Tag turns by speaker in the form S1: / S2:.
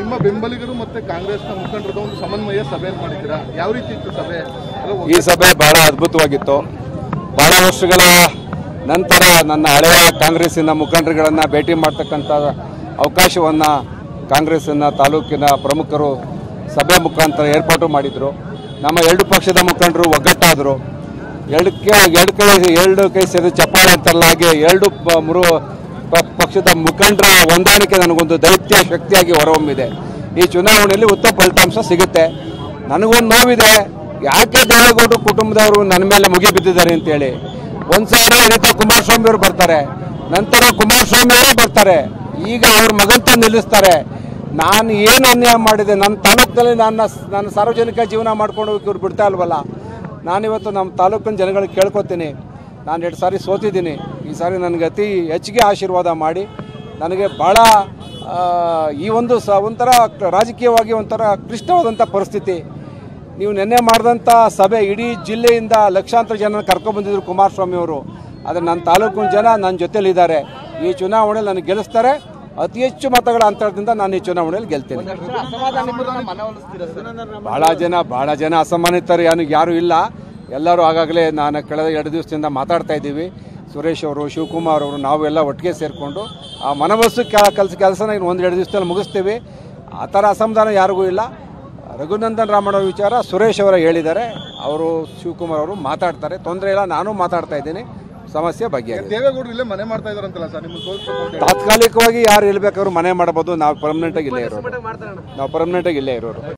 S1: ನಿಮ್ಮ ಬೆಂಬಲಿಗರು ಮತ್ತೆ ಕಾಂಗ್ರೆಸ್ನ ಮುಖಂಡರದ ಒಂದು ಸಮನ್ವಯ ಸಭೆ ಮಾಡಿದ್ದೀರಾ ಯಾವ ರೀತಿ ಇತ್ತು ಸಭೆ ಅಲ್ಲ,
S2: ಈ ಸಭೆ ಬಹಳ ಅದ್ಭುತವಾಗಿತ್ತು ಬಹಳ ವರ್ಷಗಳ ನಂತರ ನನ್ನ ಹಳೆಯ ಕಾಂಗ್ರೆಸ್ಸಿನ ಮುಖಂಡರುಗಳನ್ನು ಭೇಟಿ ಮಾಡ್ತಕ್ಕಂಥ ಅವಕಾಶವನ್ನು ಕಾಂಗ್ರೆಸ್ಸಿನ ತಾಲೂಕಿನ ಪ್ರಮುಖರು ಸಭೆ ಮುಖಾಂತರ ಏರ್ಪಾಟು ಮಾಡಿದರು ನಮ್ಮ ಎರಡು ಪಕ್ಷದ ಮುಖಂಡರು ಒಗ್ಗಟ್ಟಾದರು ಎರಡು ಕೈ ಎರಡು ಕೈ ಎರಡು ಕೈ ಸೇರಿ ಚಪ್ಪಾಳೆ ಅಂತಾರಲ್ಲ ಹಾಗೆ ಎರಡು ಪ- ಮುರು ಪ- ಪಕ್ಷದ ಮುಖಂಡರ ಹೊಂದಾಣಿಕೆ ನನಗೊಂದು ದೈತ್ಯ ಶಕ್ತಿಯಾಗಿ ಹೊರಹೊಮ್ಮಿದೆ ಈ ಚುನಾವಣೆಯಲ್ಲಿ ಉತ್ತಮ ಫಲಿತಾಂಶ ಸಿಗುತ್ತೆ ನನಗೊಂದು ನೋವಿದೆ ಯಾಕೆ ದೇವೇಗೌಡರು ಕುಟುಂಬದವರು ನನ್ನ ಮೇಲೆ ಮುಗಿ ಬಿದ್ದಿದ್ದಾರೆ ಅಂತೇಳಿ ಒಂದ್ಸಾರಿ ಅನಿತಾ ಕುಮಾರಸ್ವಾಮಿ ಅವರು ಬರ್ತಾರೆ ನಂತರ ಕುಮಾರಸ್ವಾಮಿ ಅವರು ಬರ್ತಾರೆ ಈಗ ಅವ್ರ ಮಗಂತ ನಿಲ್ಲಿಸ್ತಾರೆ ನಾನು ಏನು ಅನ್ಯಾಯ ಮಾಡಿದೆ ನನ್ನ ತಾಲೂಕಿನಲ್ಲಿ ನನ್ನ ನನ್ನ ಸಾರ್ವಜನಿಕ ಜೀವನ ಮಾಡ್ಕೊಂಡು ಹೋಗಕ್ಕೆ ಇವ್ರು ಬಿಡ್ತಾ ಇಲ್ವಲ್ಲ ನಾನಿವತ್ತು ನಮ್ಮ ತಾಲೂಕಿನ ಜನಗಳಿಗೆ ಕೇಳ್ಕೊತೀನಿ ನಾನು ಎರಡು ಸಾರಿ ಸೋತಿದ್ದೀನಿ ಈ ಸಾರಿ ನನಗೆ ಅತಿ ಹೆಚ್ಚಿಗೆ ಆಶೀರ್ವಾದ ಮಾಡಿ ನನಗೆ ಭಾಳ ಆ, ಈ ಒಂದು ಸ ಒಂಥರ ರಾಜಕೀಯವಾಗಿ ಒಂಥರ ಕ್ಲಿಷ್ಟವಾದಂಥ ಪರಿಸ್ಥಿತಿ ನೀವು ನಿನ್ನೆ ಮಾಡಿದಂಥ ಸಭೆ ಇಡೀ ಜಿಲ್ಲೆಯಿಂದ ಲಕ್ಷಾಂತರ ಜನ ಕರ್ಕೊಂಡ್ಬಂದಿದ್ರು ಕುಮಾರಸ್ವಾಮಿ ಅವರು ಆದರೆ ನನ್ನ ತಾಲೂಕಿನ ಜನ ನನ್ನ ಜೊತೆಲಿದ್ದಾರೆ ಈ ಚುನಾವಣೆಯಲ್ಲಿ ನನಗೆ ಗೆಲ್ಲಿಸ್ತಾರೆ ಅತಿ ಹೆಚ್ಚು ಮತಗಳ ಅಂತರದಿಂದ ನಾನು ಈ ಚುನಾವಣೆಯಲ್ಲಿ ಗೆಲ್ತೀನಿ ಭಾಳ ಜನ ಭಾಳ ಜನ ಅಸಮಾನಿತರು ಏನು ಯಾರೂ ಇಲ್ಲ ಎಲ್ಲರೂ ಆಗಾಗಲೇ ನಾನು ಕಳೆದ ಎರಡು ದಿವಸದಿಂದ ಮಾತಾಡ್ತಾ ಇದ್ದೀವಿ ಸುರೇಶ್ ಅವರು ಶಿವಕುಮಾರ್ ಅವರು ನಾವು ಎಲ್ಲ ಒಟ್ಟಿಗೆ ಸೇರಿಕೊಂಡು ಆ ಮನವಸ್ಸು ಕೆಲಸ ಕೆಲಸನ ಇನ್ನು ಒಂದು ಎರಡು ದಿವಸದಲ್ಲಿ ಮುಗಿಸ್ತೀವಿ ಆ ಥರ ಅಸಮಾಧಾನ ಯಾರಿಗೂ ಇಲ್ಲ ರಘುನಂದನ್ ರಾಮಣ್ಣ ಅವ್ರ ವಿಚಾರ ಸುರೇಶ್ ಅವರ ಹೇಳಿದ್ದಾರೆ ಅವರು ಶಿವಕುಮಾರ್ ಅವರು ಮಾತಾಡ್ತಾರೆ ತೊಂದರೆ ಇಲ್ಲ ನಾನು ಮಾತಾಡ್ತಾ ಇದ್ದೀನಿ ಸಮಸ್ಯೆ ಬಗೆಹರಿದೆ
S1: ದೇವೇಗೌಡರು ಇಲ್ಲೇ ಮನೆ ಮಾಡ್ತಾ ಇದಾರಂತಲ್ಲ ಸರ್ ನಿಮ್ಮ ಸೋಲ್ಸ್ಬೇಕು ಅಂತ ಹೇಳಿ
S2: ತಾತ್ಕಾಲಿಕವಾಗಿ ಯಾರು ಇಲ್ಬೇಕಾದ್ರು ಮನೆ ಮಾಡಬಹುದು ನಾವು ಪರ್ಮನೆಂಟಾಗಿ ಇಲ್ಲೇ ಇರೋರು ನಾವು ಪರ್ಮನೆಂಟಾಗಿ ಇಲ್ಲೇ ಇರೋರು